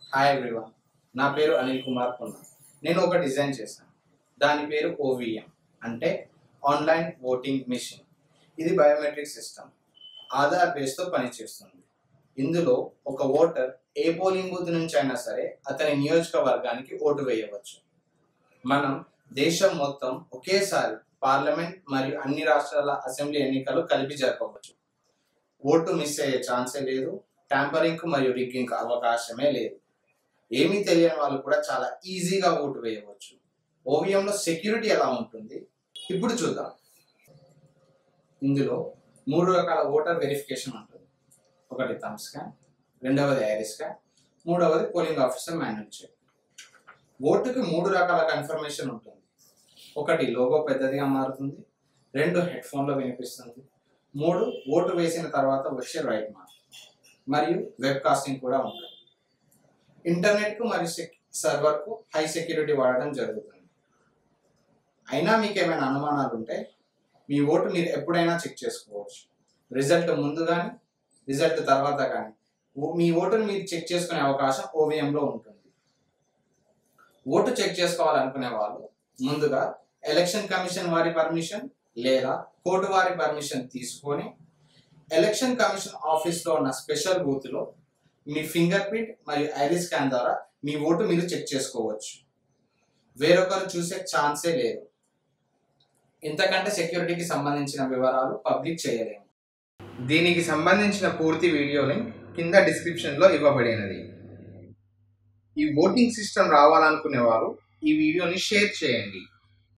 hi everyone నా పేరు అనిల్ కుమార్ పొన్న నేను ఒక డిజైన్ చేశాను దాని పేరు ఓవిఎం అంటే ఆన్లైన్ ఓటింగ్ మిషన్ ఇది బయోమెట్రిక్ సిస్టమ్ ఆధార్ బేస్తో పనిచేస్తుంది ఇందులో ఒక ఓటర్ ఏ పోలింగ్ బూత్ నుంచి అయినా సరే అతని నియోజకవర్గానికి ఓటు వేయవచ్చు మనం దేశం మొత్తం ఒకేసారి పార్లమెంట్ మరియు అన్ని రాష్ట్రాల అసెంబ్లీ ఎన్నికలు కలిపి జరపవచ్చు ఓటు మిస్ అయ్యే ఛాన్సే లేదు ట్యాంపరింగ్ మరియు రిగ్గింగ్ అవకాశమే లేదు ఏమీ తెలియని వాళ్ళు కూడా చాలా ఈజీగా ఓటు వేయవచ్చు ఓవియంలో సెక్యూరిటీ ఎలా ఉంటుంది ఇప్పుడు చూద్దాం ఇందులో మూడు రకాల ఓటర్ వెరిఫికేషన్ ఉంటుంది ఒకటి థమ్ స్కాన్ రెండవది ఐరిస్ స్కాన్ మూడవది పోలింగ్ ఆఫీసర్ మాన్యువల్ చెక్ ఓటుకి మూడు రకాల కన్ఫర్మేషన్ ఉంటుంది ఒకటి లోగో పెద్దదిగా మారుతుంది రెండు హెడ్ ఫోన్లో వినిపిస్తుంది మూడు ఓటు వేసిన తర్వాత వచ్చే రైట్ మార్క్ మరియు వెబ్ కాస్టింగ్ కూడా ఉంటుంది ఇంటర్నెట్కు మరియు సెక్ సర్వర్కు హై సెక్యూరిటీ వాడడం జరుగుతుంది అయినా మీకు ఏమైనా అనుమానాలు ఉంటే మీ ఓటు మీరు ఎప్పుడైనా చెక్ చేసుకోవచ్చు రిజల్ట్ ముందు కానీ రిజల్ట్ తర్వాత కానీ మీ ఓటును మీరు చెక్ చేసుకునే అవకాశం ఓవిఎంలో ఉంటుంది ఓటు చెక్ చేసుకోవాలనుకునే వాళ్ళు ముందుగా ఎలక్షన్ కమిషన్ వారి పర్మిషన్ లేదా కోర్టు వారి పర్మిషన్ తీసుకొని ఎలక్షన్ కమిషన్ ఆఫీస్లో ఉన్న స్పెషల్ బూత్లో మీ ఫింగర్ ప్రింట్ మరియు ఐరిస్ స్కాన్ ద్వారా మీ ఓటు మీరు చెక్ చేసుకోవచ్చు వేరొకరు చూసే ఛాన్సే లేదు ఇంతకంటే సెక్యూరిటీకి సంబంధించిన వివరాలు పబ్లిక్ చేయలేము దీనికి సంబంధించిన పూర్తి వీడియో లింక్ కింద డిస్క్రిప్షన్లో ఇవ్వబడినది ఈ ఓటింగ్ సిస్టమ్ రావాలనుకునే వారు ఈ వీడియోని షేర్ చేయండి